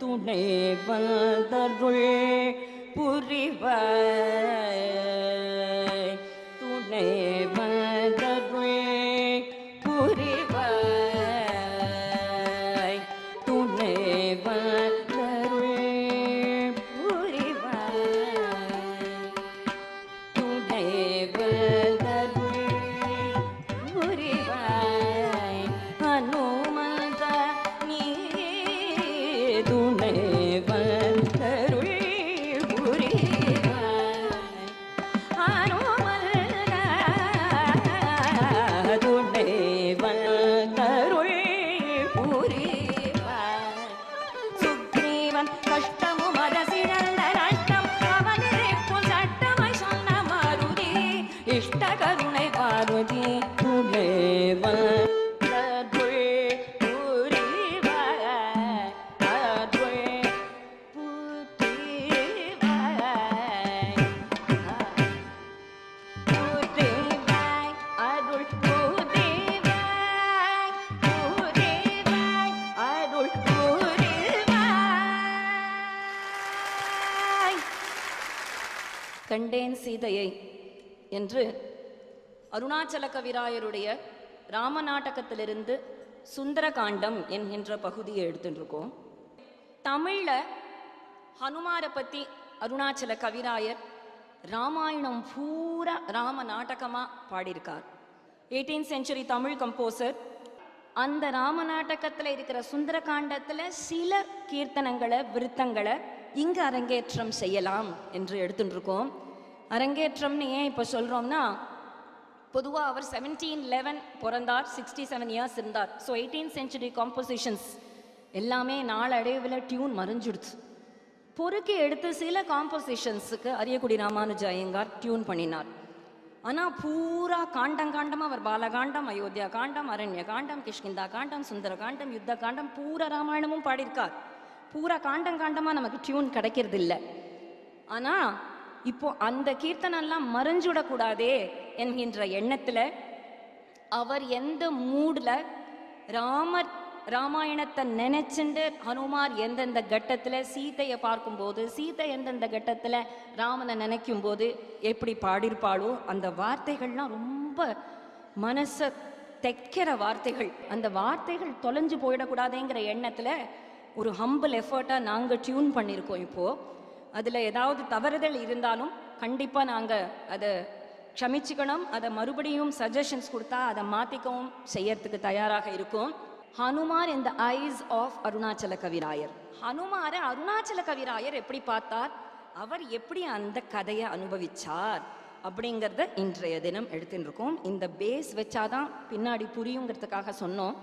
துணை வந்தருள் புரிவாய் துணை வந்தருள் புரிவாய் துணை வந்தருள் புரிவாய் துணை வந்தருள் புரிவாய் அனுமந்த நீ துணை வந்தருள் புரிவாய் அனுமந்த துணை வந்தருள் புரிவாய் சுக்ரீவன் கஷ்டமும் அரசிழந்த நஷ்டம் அவனிருக்கும் சட்டமாய் சொன்ன மாருதி இஷ்ட கருணை பார்வதி துணேவன் புரிவாய் அருள் புரிவாய் புரிவாய் அருள் புரிவாய் கண்டேன் சீதையை என்று அருணாச்சல கவிராயருடைய ராமநாடகத்திலிருந்து சுந்தரகாண்டம் என்கின்ற பகுதியை எடுத்துட்டு இருக்கோம் தமிழ்ல ஹனுமாரை பத்தி அருணாச்சல கவிராயர் ராமாயணம் பூரா ராம நாடகமா பாடியிருக்கார் எயிட்டீன் செஞ்சுரி தமிழ் கம்போசர் அந்த ராம நாடகத்துல இருக்கிற சுந்தரகாண்டத்துல சில கீர்த்தனங்களை விருத்தங்களை இங்க அரங்கேற்றம் செய்யலாம் என்று எடுத்துட்டு இருக்கோம் அரங்கேற்றம்னு ஏன் இப்போ சொல்றோம்னா பொதுவாக அவர் செவன்டீன் லெவன் பிறந்தார் சிக்ஸ்டி செவன் இயர்ஸ் இருந்தார் ஸோ எயிட்டீன் சென்ச்சுரி காம்போசிஷன்ஸ் எல்லாமே நாளடைவில் டியூன் மறைஞ்சிடுச்சு பொறுக்கி எடுத்து சில காம்போசிஷன்ஸுக்கு அரியக்குடி ராமானுஜ ஐயங்கார் டியூன் பண்ணினார் ஆனால் பூரா காண்டம் காண்டமாக அவர் பாலகாண்டம் அயோத்தியா காண்டம் அரண்ய காண்டம் கிஷ்கிந்தா காண்டம் சுந்தர காண்டம் யுத்த காண்டம் பூரா ராமாயணமும் பாடியிருக்கார் பூரா காண்டம் காண்டமாக நமக்கு டியூன் கிடைக்கிறது இல்லை ஆனா இப்போ அந்த கீர்த்தனெல்லாம் மறைஞ்சுடக்கூடாதே என்கின்ற எண்ணத்துல அவர் எந்த மூட்ல ராமர் ராமாயணத்தை நினைச்சுண்டு ஹனுமார் எந்தெந்த கட்டத்துல சீதையை பார்க்கும்போது சீதை எந்தெந்த கட்டத்துல ராமனை நினைக்கும் போது எப்படி பாடியிருப்பாளோ அந்த வார்த்தைகள்லாம் ரொம்ப மனசை தைக்கிற வார்த்தைகள் அந்த வார்த்தைகள் தொலைஞ்சு போயிடக்கூடாதேங்கிற எண்ணத்துல ஒரு ஹம்பிள் எஃபர்ட்டாக நாங்கள் டியூன் பண்ணியிருக்கோம் இப்போது அதில் ஏதாவது தவறுதல் இருந்தாலும் கண்டிப்பாக நாங்கள் அதை க்ஷமிச்சுக்கணும் அதை மறுபடியும் சஜஷன்ஸ் கொடுத்தா அதை மாற்றிக்கவும் செய்யறதுக்கு தயாராக இருக்கும் ஹனுமார் இந்த ஐஸ் ஆஃப் அருணாச்சல கவிராயர் ஹனுமாரை அருணாச்சல கவிராயர் எப்படி பார்த்தார் அவர் எப்படி அந்த கதையை அனுபவிச்சார் அப்படிங்கிறத இன்றைய தினம் எடுத்துன்னு இருக்கோம் இந்த பேஸ் வச்சாதான் பின்னாடி புரியுங்கிறதுக்காக சொன்னோம்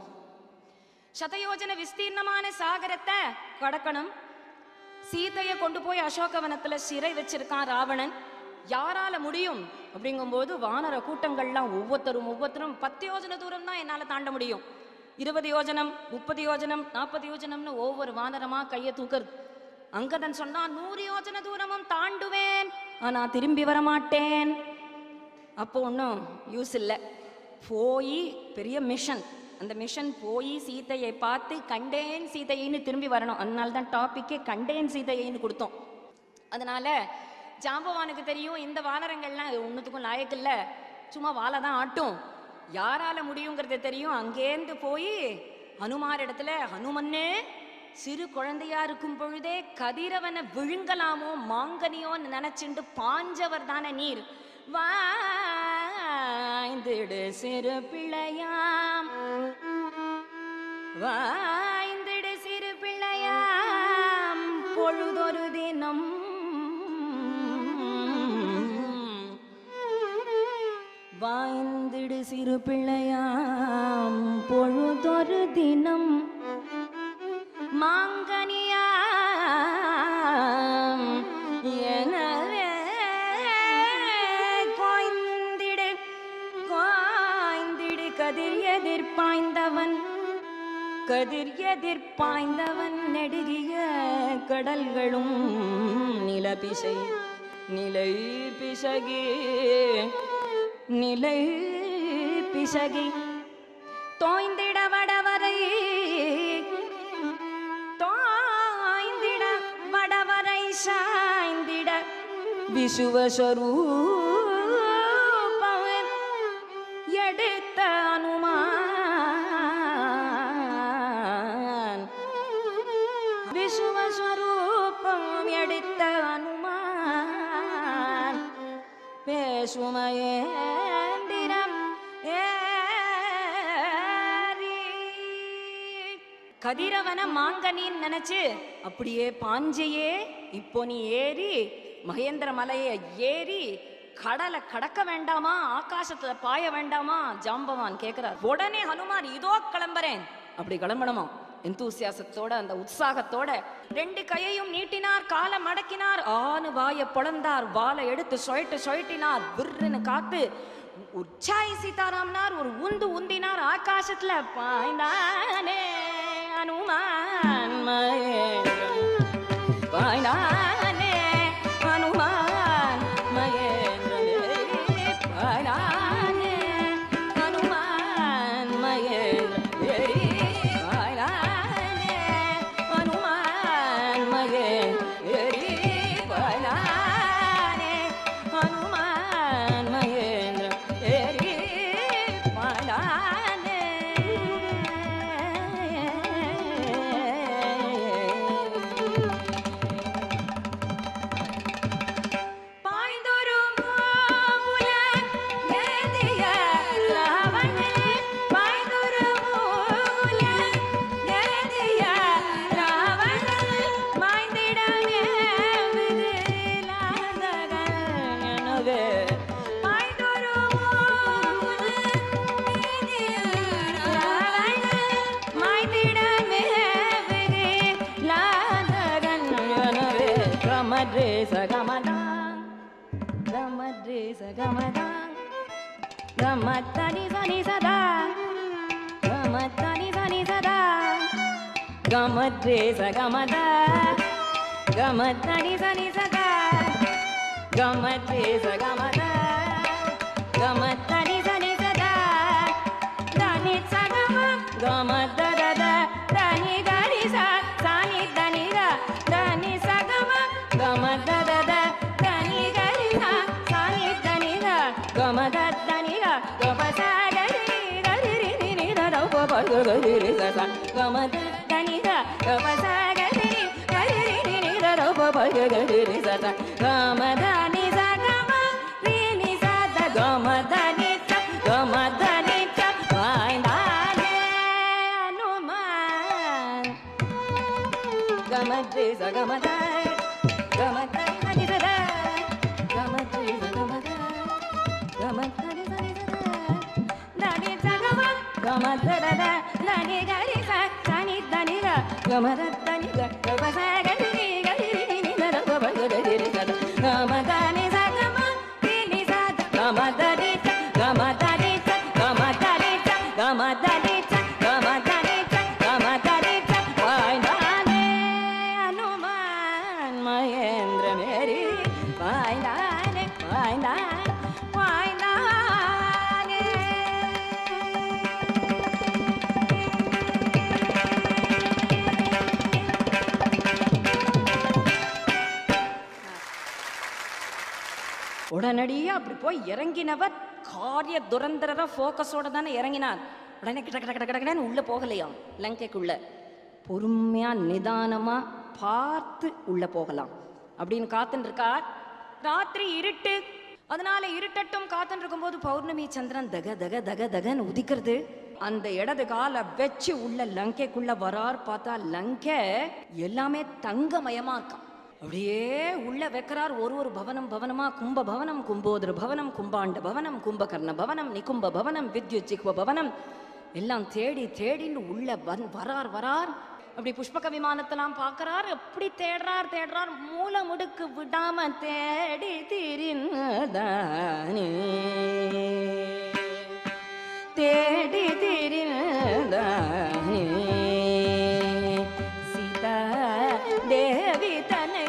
சதயோஜன விஸ்தீர்ணமான சாகரத்தை கடக்கணும் சீதையை கொண்டு போய் அசோகவனத்துல சிறை வச்சிருக்கான் ராவணன் யாரால முடியும் அப்படிங்கும்போது வானர கூட்டங்கள்லாம் ஒவ்வொருத்தரும் ஒவ்வொருத்தரும் பத்து யோஜனை தூரம் தான் என்னால தாண்ட முடியும் இருபது யோஜனம் முப்பது யோஜனம் நாற்பது யோஜனம்னு ஒவ்வொரு வானரமா கையை தூக்குறது அங்கதன் சொன்னா நூறு யோஜனை தூரமும் தாண்டுவேன் ஆனா திரும்பி வர மாட்டேன் அப்போ ஒன்றும் யூஸ் இல்லை போய் பெரிய மிஷன் அந்த மிஷன் போய் சீதையை பார்த்து கண்டேன் சீதையின்னு திரும்பி வரணும் அதனால தான் டாப்பிக்கே கண்டேன் சீதையின்னு கொடுத்தோம் அதனால ஜாம்பவானுக்கு தெரியும் இந்த வானரங்கள்லாம் ஒன்றுத்துக்கும் லாயக்கில்ல சும்மா வாழை தான் ஆட்டும் யாரால முடியுங்கிறது தெரியும் அங்கேருந்து போய் ஹனுமார் இடத்துல ஹனுமன்னே சிறு குழந்தையா இருக்கும் பொழுதே கதிரவனை விழுங்கலாமோ மாங்கனியோன்னு நினைச்சுண்டு பாஞ்சவர் தானே நீர் வாய்ந்திடு சிறு பிள்ளையாம் வாய்ந்திடு சிறு பிள்ளையாம் பொழுதொரு தினம் வாய்ந்திடு சிறு பிள்ளையாம் பொழுதொரு தினம் மாங்கனியாம் எனவே கோய்ந்திடு கோய்ந்திடு கதிர் எதிர்ப்பாய்ந்தவன் கதிர் எதிர்ப்பாய்ந்தவன் நெடுகிய கடல்களும் நிலபிசை நிலை பிசகி நிலை பிசகி தோய்ந்திட வடவரை தோய்ந்திட விசுவஸ்வரூபம் எடுத்த அனுமான் விசுவஸ்வரூபம் எடுத்த அனுமான் பேசுமயேந்திரம் ஏறி கதிரவன மாங்கனின்னு நினைச்சு அப்படியே பாஞ்சையே இப்போ நீ ஏறி மகேந்திர மலையை ஏறி கடலை கடக்க வேண்டாமா ஆகாசத்துல பாய வேண்டாமா ஜாம்பவான் கேக்குறார் உடனே ஹனுமான் இதோ கிளம்புறேன் அப்படி கிளம்பணுமா எந்தூசியாசத்தோட அந்த உற்சாகத்தோட ரெண்டு கையையும் நீட்டினார் காலை மடக்கினார் ஆணு வாயை பொளந்தார் வாலை எடுத்து சொயிட்டு சொயிட்டினார் விர்ருன்னு காத்து உற்சாய் சீதாராமனார் ஒரு உந்து உந்தினார் ஆகாசத்துல பாய்ந்தானே அனுமான் மகேந்திரன் பாய்ந்தானே அனுமான் மகேந்திரனே பாய்ந்தானே அனுமான் மகேந்திரனே பாய்ந்தானே அனுமான் மகேந்திரனே பாய்ந்தானே அனுமான் மகேந்திரனே பாய்ந்தானே பாய்ந்தொரு மாமுல ஏந்திய ராவணனே பாய்ந்தொரு மூல ஏந்திய ராவணனே மாய்ந்திடமே விதிலாதகன் எனவே பாய்ந்தொரு மூல ஏந்திய ராவணனே மாய்ந்திடமே விதிலாதகன் எனவே கமரே சகமதான் கமரே சகமதான் கமத்தனி சனி சதா கமத்தனி சனி சதா கமத்ரே சகமதா கமத்தனி சனி சதா கமத்ரே சகமதா கமத்தனி சனி சதா தனி சகம கமததத தனி கரி ச சானி தனி க தனி சகம கமததத தனி கரி ச சானி தனி க கமத தனி க கபசகரி கரி ரி நி த த ப ப க க ரி ரி ச ச கமத தனி க கபசகரி கரி ரி நி நி த த ப ப க க ரி ரி ச ச கமத நி ச கம ரி நி ச த கமத நி ச கமத நி ச வாய்ந்தானே அனுமான் கமத்ரே சகமதாய் கமத்தாய் சனி சதா கமத்ரே சகமதா கமத்தரி சனி சதா நடி சகம கமத்தரத நடி கரி ச சனி தனி க கமதத்தனி க கபசகரி கரி நி நர கபகரி சத கமதனி சகம தினி சத கமதரி ச கமதரி ச கமதரி ச கமதரி ச கமதரி ச கமதரி ச வாய்ந்தானே அனுமான் மகேந்திர மேரி வாய்ந்தானே வாய்ந்தான் வாய்ந்தானே உடனடியா அப்படி போய் இறங்கினவர் காரிய துரந்தர ஃபோக்கஸோட தானே இறங்கினார் உடனே கிட்ட கிட்ட கிட்ட கிடன்னு உள்ள போகலையாம் லங்கைக்குள்ள பொறுமையா நிதானமா பார்த்து உள்ள போகலாம் அப்படின்னு காத்துன்னு இருக்கார் ராத்திரி இருட்டு அதனால இருட்டட்டும் காத்துன்னு இருக்கும்போது பௌர்ணமி சந்திரன் தக தக தக தகன்னு உதிக்கிறது அந்த இடது காலை வச்சு உள்ள லங்கைக்குள்ள வரார் பார்த்தா லங்கை எல்லாமே தங்கமயமா இருக்கான் அப்படியே உள்ள வைக்கிறார் ஒரு ஒரு பவனம் பவனமா கும்ப பவனம் கும்போதர பவனம் கும்பாண்ட பவனம் கும்பகர்ண பவனம் நிகும்ப பவனம் வித்யுத் ஜிக்வ பவனம் எல்லாம் தேடி தேடின்னு உள்ள வந் வரார் வரார் அப்படி புஷ்பக விமானத்தெல்லாம் பார்க்கறார் எப்படி தேடுறார் தேடுறார் மூல முடுக்கு விடாம தேடி திரிந்தானே தேடி திரிந்தானே சீதா தேவி தனை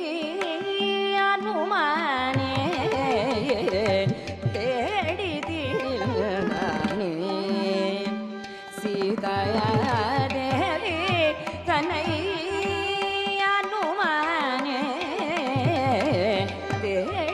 அனுமானே தேடி திரிந்தானே சீதா தேவி தனை அனுமானே தேடி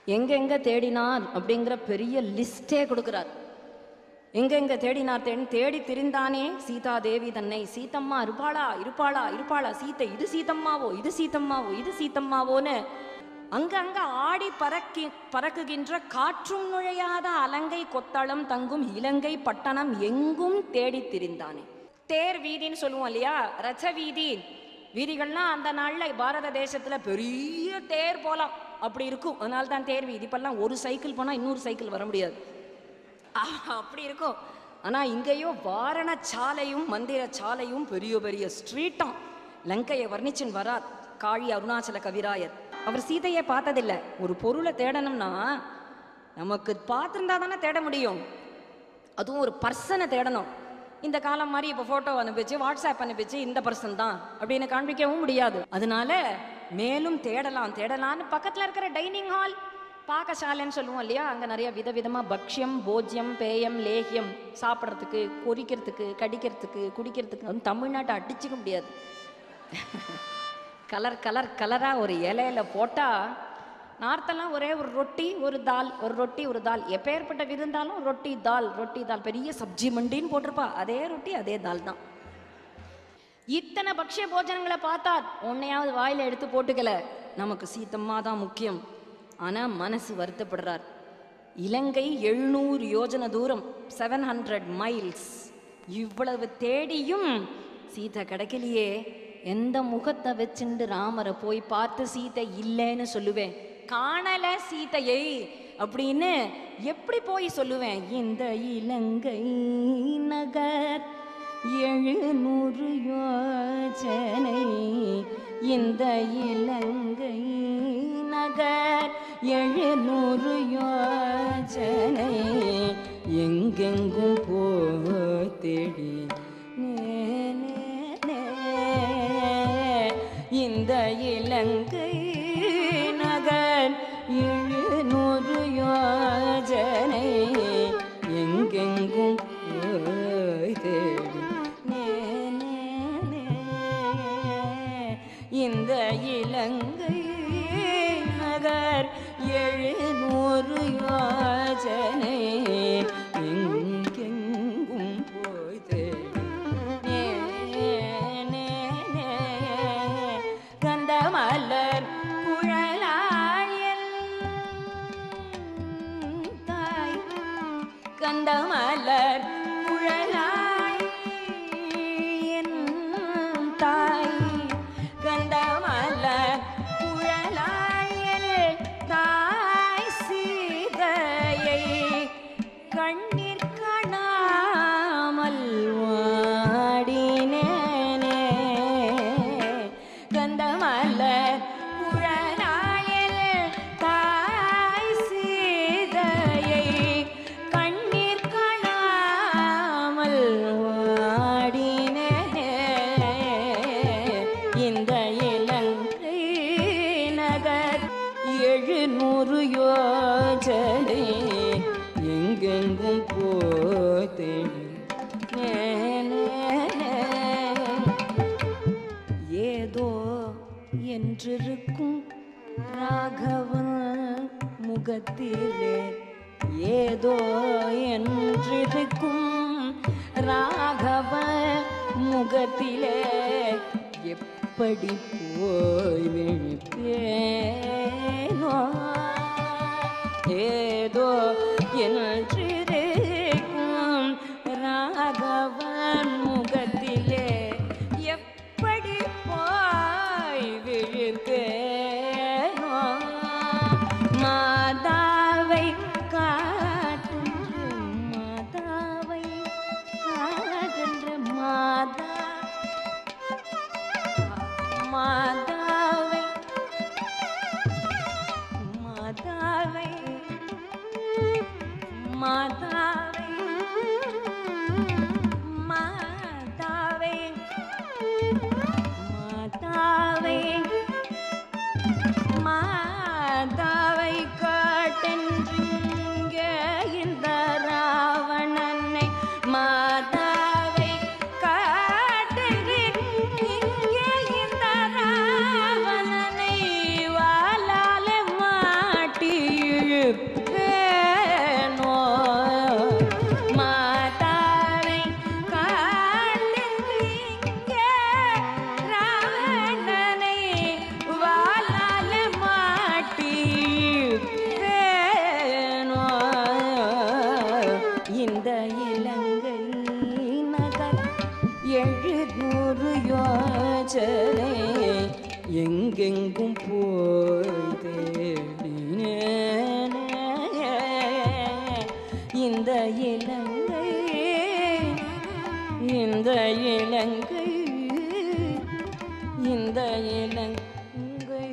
எங்கெங்க தேடினார் அப்படிங்கிற பெரிய லிஸ்டே கொடுக்கிறார் எங்கெங்க தேடினார் தேடி தேடி திரிந்தானே சீதா தேவி தன்னை சீதம்மா இருப்பாளா இருப்பாளா இருப்பாளா சீத்தை இது சீதம்மாவோ இது சீதம்மாவோ இது சீதம்மாவோன்னு அங்க அங்க ஆடி பறக்கி பறக்குகின்ற காற்றும் நுழையாத அலங்கை கொத்தளம் தங்கும் இலங்கை பட்டணம் எங்கும் தேடி திரிந்தானே தேர் வீதின்னு சொல்லுவோம் இல்லையா ரச்ச வீதி வீதிகள்லாம் அந்த நாள்ல பாரத தேசத்துல பெரிய தேர் போலாம் அப்படி இருக்கும் அதனால தான் தேர் வீதி இப்பெல்லாம் ஒரு சைக்கிள் போனா இன்னொரு சைக்கிள் வர முடியாது ஆஹ், அப்படி இருக்கும் ஆனா இங்கேயோ வாரண சாலையும் மந்திர சாலையும் பெரிய பெரிய ஸ்ட்ரீட்டும் லங்கையை வர்ணிச்சுன்னு வரார் காழி அருணாச்சல கவிராயர் அவர் சீதையை பார்த்ததில்ல ஒரு பொருளை தேடணும்னா நமக்கு பார்த்துருந்தா தானே தேட முடியும் அதுவும் ஒரு பர்சனை தேடணும் இந்த காலம் மாதிரி இப்போ ஃபோட்டோ அனுப்பிச்சு வாட்ஸ்அப் அனுப்பிச்சு இந்த பர்சன் தான் அப்படின்னு காண்பிக்கவும் முடியாது அதனால மேலும் தேடலாம் தேடலாம்னு பக்கத்தில் இருக்கிற டைனிங் ஹால் பாகசாலைன்னு சொல்லுவோம் இல்லையா அங்கே நிறைய விதவிதமாக பக்ஷ்யம் போஜ்யம் பேயம் லேகியம் சாப்பிட்றதுக்கு கொறிக்கிறதுக்கு கடிக்கிறதுக்கு குடிக்கிறதுக்கு வந்து தமிழ்நாட்டை அடிச்சுக்க முடியாது கலர் கலர் கலராக ஒரு இலையில போட்டால் நார்த்தெல்லாம் ஒரே ஒரு ரொட்டி ஒரு தால் ஒரு ரொட்டி ஒரு தால் எப்பேற்பட்ட விருந்தாலும் ரொட்டி தால் ரொட்டி தால் பெரிய சப்ஜி மண்டின்னு போட்டிருப்பா அதே ரொட்டி அதே தால் தான் இத்தனை பக்ஷ்ய போஜனங்களை பார்த்தா உன்னையாவது வாயில எடுத்து போட்டுக்கல நமக்கு சீத்தம்மா தான் முக்கியம் ஆனா மனசு வருத்தப்படுறார் இலங்கை எழுநூறு யோஜன தூரம் செவன் ஹண்ட்ரட் மைல்ஸ் இவ்வளவு தேடியும் சீதை கிடைக்கலையே எந்த முகத்தை வச்சுண்டு ராமரை போய் பார்த்து சீதை இல்லைன்னு சொல்லுவேன் காணல சீதையை அப்படின்னு எப்படி போய் சொல்லுவேன் இந்த இலங்கை நகர் எழுநூறு யோஜனை இந்த இலங்கை நகர் எழுநூறு யோஜனை எங்கெங்கும் போ தேடி நே, நே, நே. இந்த இலங்கை நகர் எழுநூறு யோஜனை எங்கெங்கும் போய் தேடி நே, நே, நே. இந்த இலங்கை நகர் எழுநூறு யோஜனை எங்கெங்கும் போய் தேடி நே, நே, நே. கந்தமலர் குழலாயல் தாய் கந்தமலர் குழலாய் என் தாய் கந்தமலர் குழலாயல் தாய் சீதையை கண்ணீர் காணாமல் வாடினேனே கந்தமலர் குழலாயல் தாய் சீதையை கண்ணீர் காணாமல் வாடினேனே இந்த இலங்கை நகர் எழுநூறு யோஜனை எங்கெங்கும் போத்தேன் ஏதோ என்றிருக்கும் ராகவன் முகத்திலே ஏதோ என்றிருக்கும் ராகவ முகத்திலே எப்படி போய் விழிப்பேனோ ஏதோ என்றிருக்கும் ராகவன் முகத்திலே எப்படி போய் விழுப்பேனோ மாதாவை காட்டுன்று மாதாவை காட்டுன்று மாதா மாதாவை மாதாவை மாதாவை மாதாவை மாதாவை மாதாவை காட்டென்றுங்க இந்த ராவணனை மாதாவை காட்டென்றுங்க இந்த ராவணனை எழுநூறு யோஜனை எங்கெங்கும் போய் தேடினேன் இந்த இலங்கை இந்த இலங்கை இந்த இலங்கை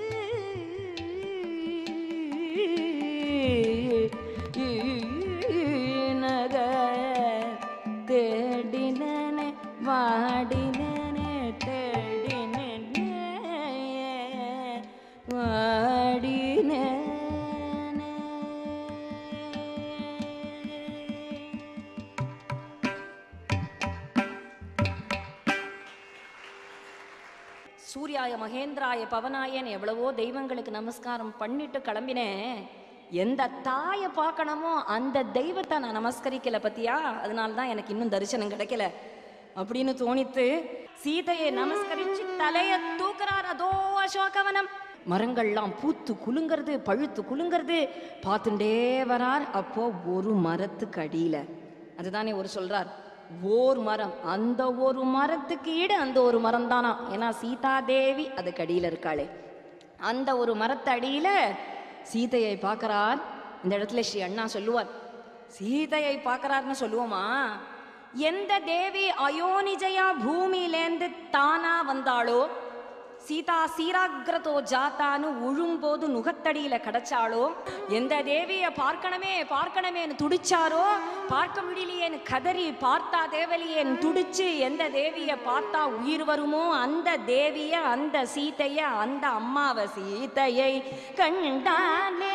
நகர் தேடினே வாடினே தேடினே வாடினே சூர்யாய மகேந்திராய பவனாயன் எவ்வளவோ தெய்வங்களுக்கு நமஸ்காரம் பண்ணிட்டு கிளம்பினேன் எந்த தாயை பார்க்கணுமோ அந்த தெய்வத்தை நான் நமஸ்கரிக்கல பத்தியா அதனால தான் எனக்கு இன்னும் தரிசனம் கிடைக்கல அப்படின்னு தோணித்து சீதையை நமஸ்கரிச்சு தலைய தூக்குறார் அதோ அசோகவனம் மரங்கள்லாம் பூத்து குலுங்கிறது பழுத்து குலுங்கிறது பார்த்துட்டே வரார் அப்போ ஒரு மரத்துக்கு அடியில அதுதானே ஒரு சொல்றார் ஓர் மரம் அந்த ஒரு மரத்துக்கு ஈடு அந்த ஒரு மரம் தானா ஏன்னா சீதா தேவி அதுக்கு அடியில இருக்காளே அந்த ஒரு மரத்தடியில சீதையை பார்க்கறார் இந்த இடத்துல ஸ்ரீ அண்ணா சொல்லுவார் சீதையை பார்க்கறார்னு சொல்லுவோமா எந்த தேவி அயோனிஜயா பூமியிலேந்து தானா வந்தாளோ சீதா சீராகிரதோ ஜாத்தான்னு உழும்போது நுகத்தடியில கிடைச்சாளோ எந்த தேவிய பார்க்கணுமே பார்க்கணுமேன்னு துடிச்சாரோ பார்க்க முடியலையேன்னு கதறி பார்த்தா தேவலியேன்னு துடிச்சு எந்த தேவிய பார்த்தா உயிர் வருமோ அந்த தேவிய அந்த சீதைய அந்த அம்மாவ சீதையை கண்டானே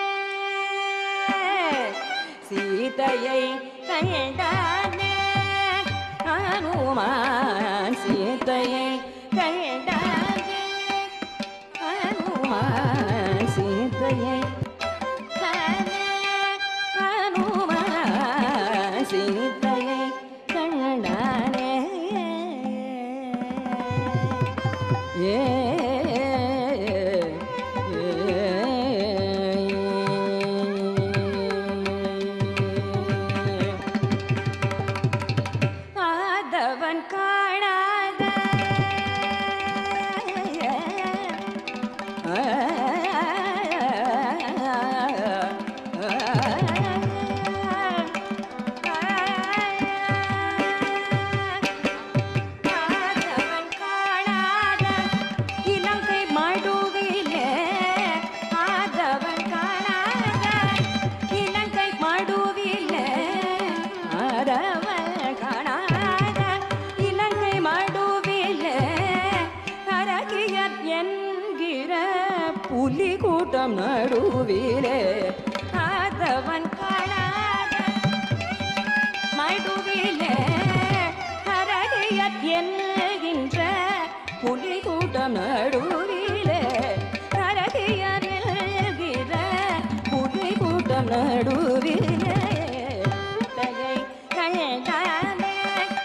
சீதையை கண்டானே அனுமான் சீதையை கண்டானே அனுமான் சீதையை கண்டானே அனுமான் சீதையை கண்டானே ஏ ஆதவன் காணாத ஆதவன் காணாத இலங்கை மடுவிலே ஆதவன் காணாத இலங்கை மடுவிலே ஆதவன் காணாத இலங்கை மடுவிலே அரகியர் என்கிற புலி கூட்டம் நடுவிலே ஆதவன் காணாத மடுவிலே அரடியத் என்கின்ற புலி கூட்டம் நடுவிலே அரடியர் என்கிற புலி கூட்டம் நடுவிலே தகை கண்டானே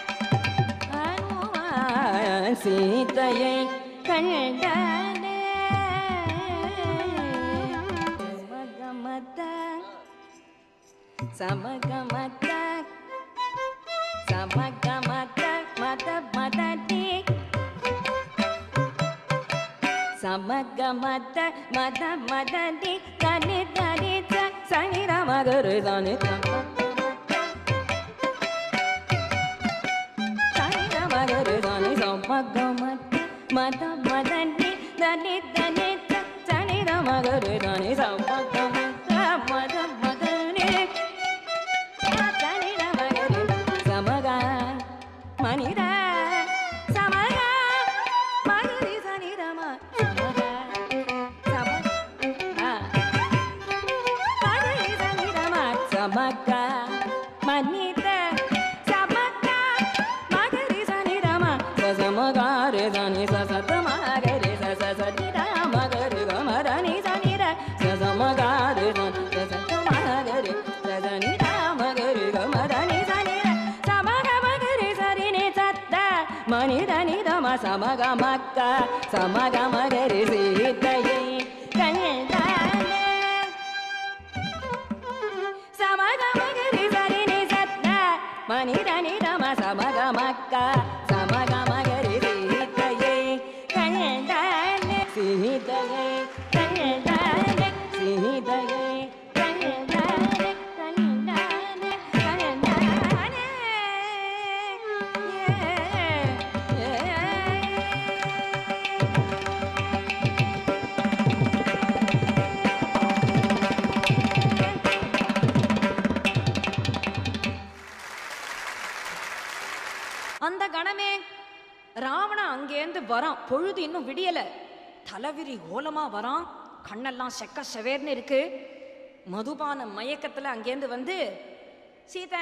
அனுமான் சீதையை கண்டானே மகமத சமகமத சமகமத மத மதடி சமகமத மத மதடி தனி தனி சனி ரமகரு தனி சனி ரமகரு தனி சமகமத மத மதடி தனி தனி சனி ரமகரு தனி சமகமத மத மதடி சமகா மனித சமகா மகரி சனிதம சமகா சமகா மகரி சனிதம சமகா மனித சமகா மகரி சனிதம சமகாரி சனி சசத மகரி சசதி மகரி கமரணி சனித சமகாரி சசத மகரி சதனி மகரி கமரணி சனித சமக மகரி சரினி சத்த மனிதனி தம சமக மக்க சமக மகரி சீதையை கண்டானே சமக மகரி சரினி சத்த மனிதனி தம சமக மக்க சமகமகரி சீதையை கண்டானே சீதையை கண்டானே சீதையை கண்டானே கண்டானே கண்டானே ஏ ஏ அந்த கணமே ராவணன் அங்கேருந்து வரான் பொழுது இன்னும் விடியல தலைவிரி ஓலமா வரான் கண்ணெல்லாம் செக்க செவேர்னு இருக்கு மதுபான மயக்கத்துல அங்கேருந்து வந்து சீதை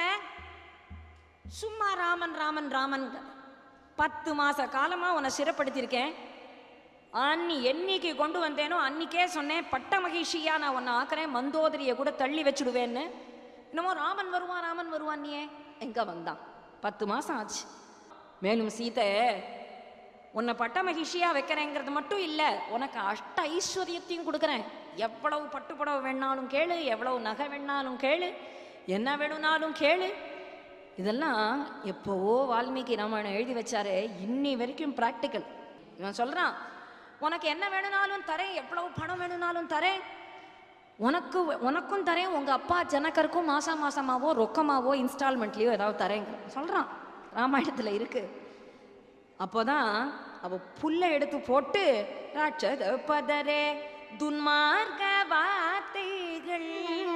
சும்மா ராமன் ராமன் ராமன் பத்து மாச காலமா உன்னை சிறப்படுத்தியிருக்கேன் அன்னி என்னைக்கு கொண்டு வந்தேனோ அன்னிக்கே சொன்னேன் பட்ட மகிழ்ச்சியா நான் உன்னை ஆக்குறேன் மந்தோதரியை கூட தள்ளி வச்சுடுவேன்னு என்னமோ ராமன் வருவான் ராமன் வருவான் நீயே எங்க வந்தான் பத்து மாசம் ஆச்சு மேலும் சீதை உன்னை பட்ட மகிழ்ச்சியா வைக்கிறேங்கிறது மட்டும் இல்ல உனக்கு அஷ்ட ஐஸ்வர்யத்தையும் கொடுக்குறேன் எவ்வளவு பட்டுப்புடவை வேணாலும் கேளு எவ்வளவு நகை வேணாலும் கேளு என்ன வேணும்னாலும் கேளு இதெல்லாம் எப்போவோ வால்மீகி ராமாயணம் எழுதி வச்சாரு இன்னி வரைக்கும் ப்ராக்டிக்கல் இவன் சொல்றான் உனக்கு என்ன வேணும்னாலும் தரேன் எவ்வளவு பணம் வேணும்னாலும் தரேன் உனக்கு உனக்கும் தரேன் உங்க அப்பா ஜனகருக்கும் மாசம் மாசமாவோ ரொக்கமாவோ இன்ஸ்டால்மெண்ட்லயோ ஏதாவது தரேங்க சொல்றான் ராமாயணத்துல இருக்கு அப்போதான் அவ புல்ல எடுத்து போட்டு ராட்சத பதரே துன்மார்க்க வார்த்தைகள்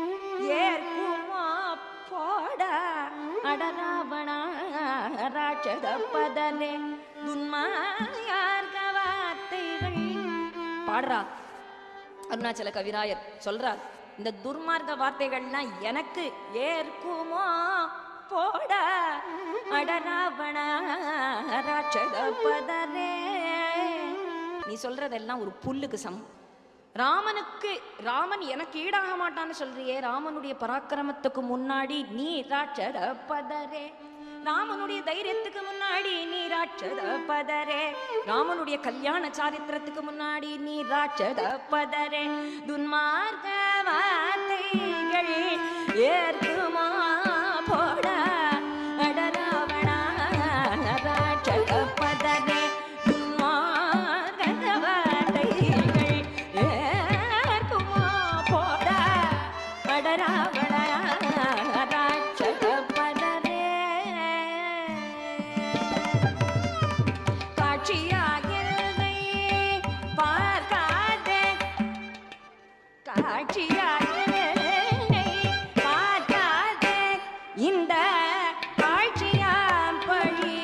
ஏற்குமா போட அடராவணா ராட்சத பதரே துன்மார்க்க வார்த்தைகள் பாடுறா அருணாச்சல கவிராயர் சொல்றார் இந்த துர்மார்க்க வார்த்தைகள்லாம் எனக்கு ஏற்குமோ போட அடராவண ராட்சத பதரே நீ சொல்றதெல்லாம் ஒரு புல்லுக்கு சமம் ராமனுக்கு ராமன் எனக்கு ஈடாக மாட்டான்னு சொல்றியே ராமனுடைய பராக்கிரமத்துக்கு முன்னாடி நீ ராட்சத பதரே ராமனுடைய தைரியத்துக்கு முன்னாடி நீ ராட்சத பதரே ராமனுடைய கல்யாண சாரித்திரத்துக்கு முன்னாடி நீ ராட்சத பதரே துன்மார்க்க வார்த்தைகள் ஏற்குமா போட அடராவணா ராட்சத பதரே துன்மார்க்க வார்த்தைகள் ஏற்குமா போட அடராவணா ராட்சத பதரே காட்சியாகில்லை பார்க்காதே காட்சியாகில்லை பார்க்காதே இந்த காட்சியாம் பழி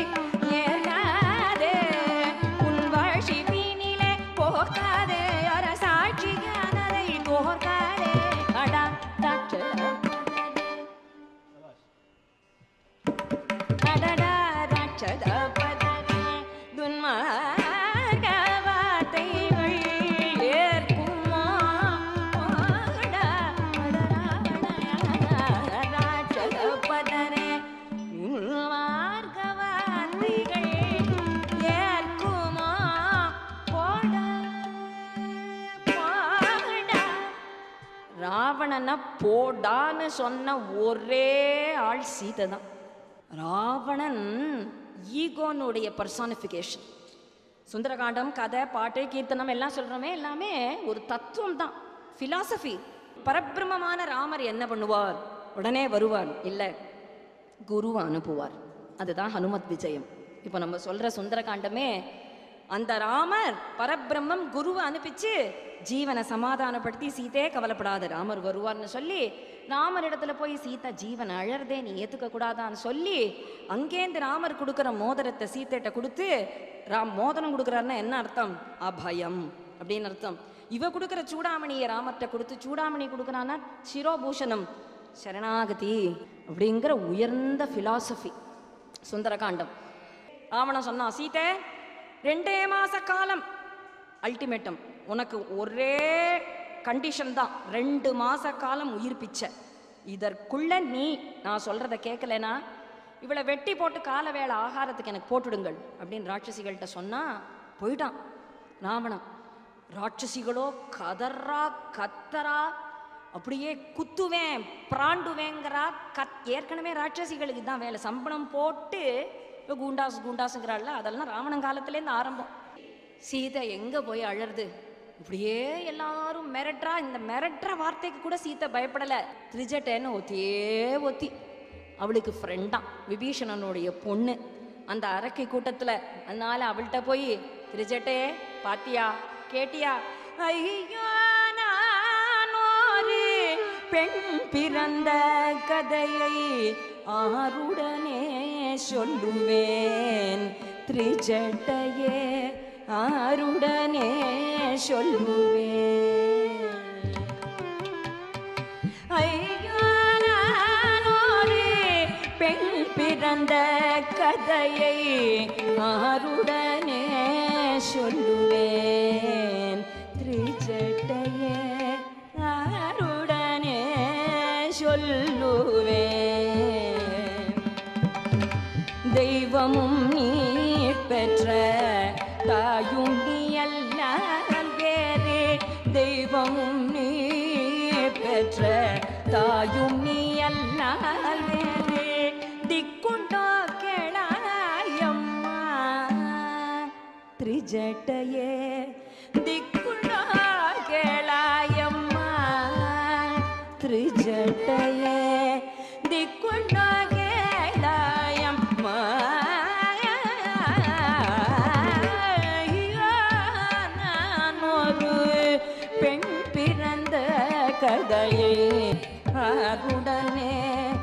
ஏறாதே உன் வாழ்ச்சி வீணிலே போகாதே அற சாட்சியானதை தோற்காதே அடா தாட்சத அடடா ராட்சத பதரே துன்மார்க்க வார்த்தைகள் ஏற்குமா போடா அடடா ராட்சத பதரே துன்மார்க்க வார்த்தைகள் ஏற்குமா போடா போடா ராவணனை போடான்னு சொன்ன ஒரே ஆள் சீதை தான் ராவணன் ஈகோனுடைய பர்சானிஃபிகேஷன் சுந்தரகாண்டம் கதை பாட்டு கீர்த்தனம் எல்லாம் சொல்றோமே எல்லாமே ஒரு தத்துவம் தான் ஃபிலாசபி பரபிரமமான ராமர் என்ன பண்ணுவார் உடனே வருவார் இல்லை குருவை அனுப்புவார் அதுதான் ஹனுமத் விஜயம் இப்போ நம்ம சொல்ற சுந்தரகாண்டமே அந்த ராமர் பரபிரம்மம் குருவை அனுப்பிச்சு ஜீவனை சமாதானப்படுத்தி சீதே கவலைப்படாத ராமர் வருவார்னு சொல்லி ராமர் இடத்துல போய் சீதா ஜீவன் அழறதே நீ ஏத்துக்க கூடாதான்னு சொல்லி அங்கேருந்து ராமர் கொடுக்குற மோதிரத்தை சீத்தைட்ட கொடுத்து ராம் மோதிரம் கொடுக்குறாருன்னா என்ன அர்த்தம் அபயம் அப்படின்னு அர்த்தம் இவ கொடுக்குற சூடாமணியை ராமர்கிட்ட கொடுத்து சூடாமணி கொடுக்குறான்னா சிரோபூஷணம் சரணாகதி அப்படிங்கிற உயர்ந்த ஃபிலாசபி சுந்தரகாண்டம் ராவணன் சொன்னான் சீதை ரெண்டே மாச காலம் அல்டிமேட்டம் உனக்கு ஒரே கண்டிஷன் தான் ரெண்டு மாச காலம் உயிர் பிச்சை இதற்குள்ள நீ நான் சொல்றத கேட்கலனா இவளை வெட்டி போட்டு கால வேளை ஆகாரத்துக்கு எனக்கு போட்டுடுங்கள் அப்படின்னு ராட்சசிகள்கிட்ட சொன்னா போயிட்டான் ராவணன் ராட்சசிகளோ கதறா கத்தரா அப்படியே குத்துவேன் பிராண்டுவேங்கிறா கத் ஏற்கனவே ராட்சசிகளுக்கு தான் வேலை சம்பளம் போட்டு இப்போ கூண்டாஸ் கூண்டாஸுங்கிறாள்ல அதெல்லாம் ராவணன் காலத்துலேருந்து ஆரம்பம் சீதை எங்கே போய் அழறது இப்படியே எல்லாரும் மிரட்டுறா இந்த மிரட்டுற வார்த்தைக்கு கூட சீதை பயப்படலை திரிஜட்டேன்னு ஒத்தியே ஒத்தி அவளுக்கு ஃப்ரெண்டாம் விபீஷணனுடைய பொண்ணு அந்த அரக்கை கூட்டத்தில் அதனால அவள்கிட்ட போய் திரிஜட்டே பாத்தியா கேட்டியா ஐயோ நானோரு பெண் பிறந்த கதையை ஆருடனே சொல்லுவேன் திரிஜட்டையே ஆருடனே சொல்லுவேன் ஐயோ நானோரு பெண் பிறந்த கதையை ஆருடனே சொல்லுவேன் திரிஜட்டையே ஆருடனே சொல்லுவேன் தெய்வமும் நீ பெற்ற தாயும் நீ அல்லால் வேறு தெய்வமும் நீ பெற்ற தாயும் நீ அல்லால் வேறு திக்குண்டோ கேளாயம்மா திரிஜட்டையே திக்குண்டோ கேளாயம்மா திரிஜட்டையே திக்குண்டோ கேளாயம்மா ஐயோ, நான் ஒரு பெண் பிறந்த கதையை ஆருடனே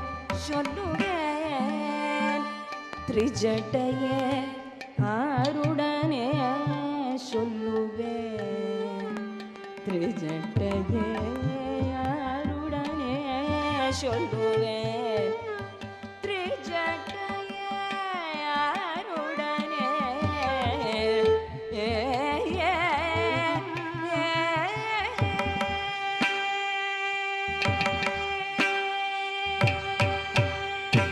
சொல்லுவேன் திரிஜட்டையே ஆருடனே சொல்லுவேன் திரிஜட்டையே ஆருடனே சொல்லுவேன் திரிஜட்டையே ஆருடனே ஏ, ஏ, ஏ.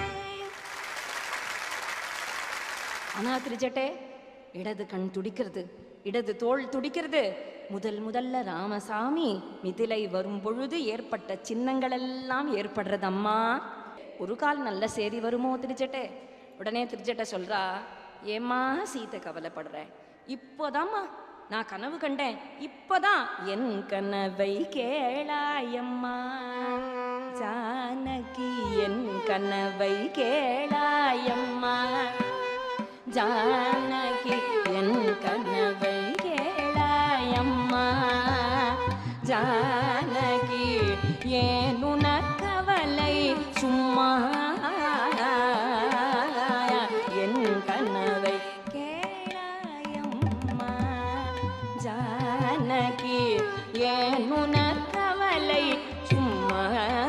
ஆனா திரிஜட்டே இடது கண் துடிக்கிறது இடது தோள் துடிக்கிறது முதல் முதல்ல ராமசாமி மிதிலை வரும் பொழுது ஏற்பட்ட சின்னங்கள் எல்லாம் ஏற்படுறது அம்மா ஒரு கால் நல்ல செய்தி வருமோ திரிஜட்டே உடனே திரிஜட்ட சொல்றா ஏம்மா சீத்தை கவலைப்படுற இப்போதாம்மா நான் கனவு கண்டேன் இப்போதான் என் கனவை கேளாயம்மா ஜானகி என் கனவை கேளாயம்மா ஜானகி என் கனவை கேளாயம்மா ஜானகி ஏன் உனக்கவலை சும்மா என் கனவை கேளாயம்மா ஜானகி ஏன் உனக்கவலை சும்மா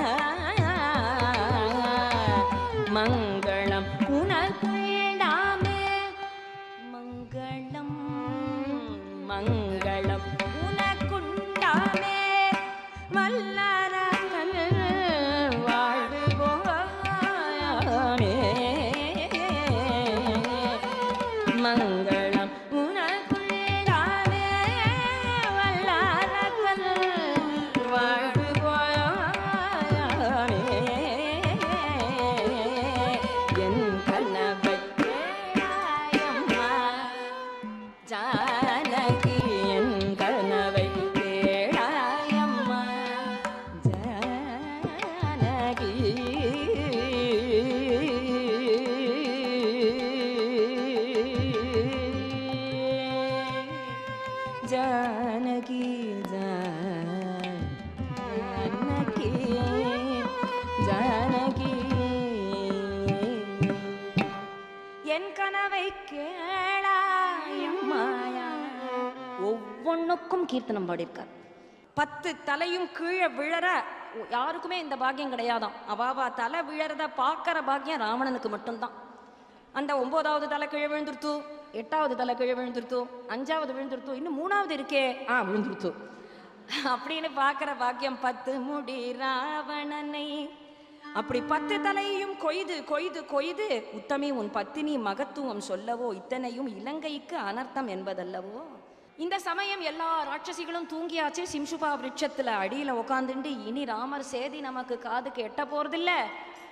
மங்களம் உனக்குண்டாமே மங்களம் மங்களம் உனக்குண்டாமே வல்லரசன் வாழ்வு போயாமே மங்களம் உனக்குண்டாமே வல்லரசன் வாழ்வு போயாமே என் கனவை கேளாயம்மா ஜானகி என் கனவை கேளாயம்மா ஜானகி ஜானகி ஜானகி ஜானகி என் கனவை கேளாயம்மாயா ஒவ்வொன்றுக்கும் கீர்த்தனம் பாடியிருக்கார் பத்து தலையும் கீழே விழற யாருக்குமே இந்த பாக்கியம் கிடையாதாம் அவாவா தலை விழறத பார்க்கற பாக்கியம் ராவணனுக்கு மட்டும்தான் அந்த ஒன்பதாவது தலை கீழே விழுந்துருத்து எட்டாவது தலை கீழே விழுந்துருத்து அஞ்சாவது விழுந்துருத்து இன்னும் மூணாவது இருக்கே ஆ விழுந்துருத்து அப்படின்னு பார்க்கற பாக்கியம் பத்து முடி ராவணனை அப்படி பத்து தலையையும் கொய்து கொய்து கொய்து உத்தமி உன் பத்தினி மகத்துவம் சொல்லவோ இத்தனையும் இலங்கைக்கு அனர்த்தம் என்பதல்லவோ இந்த சமயம் எல்லா ராட்சசிகளும் தூங்கியாச்சு சிம்சுபா விருட்சத்துல அடியில உக்காந்துண்டு இனி ராமர் சேதி நமக்கு காதுக்கு எட்ட போறதில்ல